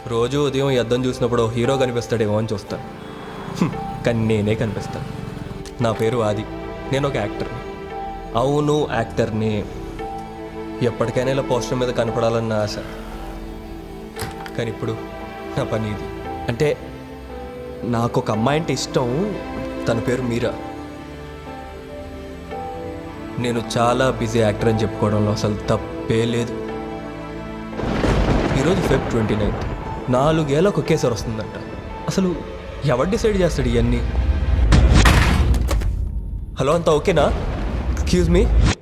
రోజు ఉదయం ఈ అద్దం చూసినప్పుడు ఓ హీరో కనిపిస్తాడేమో అని చూస్తాను హ్మ్, కానీ నేనే కనిపిస్తాను నా పేరు ఆది నేను ఒక యాక్టర్ని అవును యాక్టర్ని ఎప్పటికైనా ఇలా పోస్టర్ మీద కనపడాలన్న ఆశ కానీ ఇప్పుడు నా పని ఇది అంటే నాకు ఒక అమ్మాయి అంటే ఇష్టం తన పేరు మీరా నేను చాలా బిజీ యాక్టర్ అని చెప్పుకోవడంలో అసలు తప్పే లేదు ఈరోజు ఫెబ్ ట్వంటీ నైన్త్ నాలుగేళ్ళకు ఒకేసారి వస్తుందంట అసలు ఎవరు డిసైడ్ చేస్తాడు ఇవన్నీ హలో అంతా ఓకేనా ఎక్స్క్యూజ్ మీ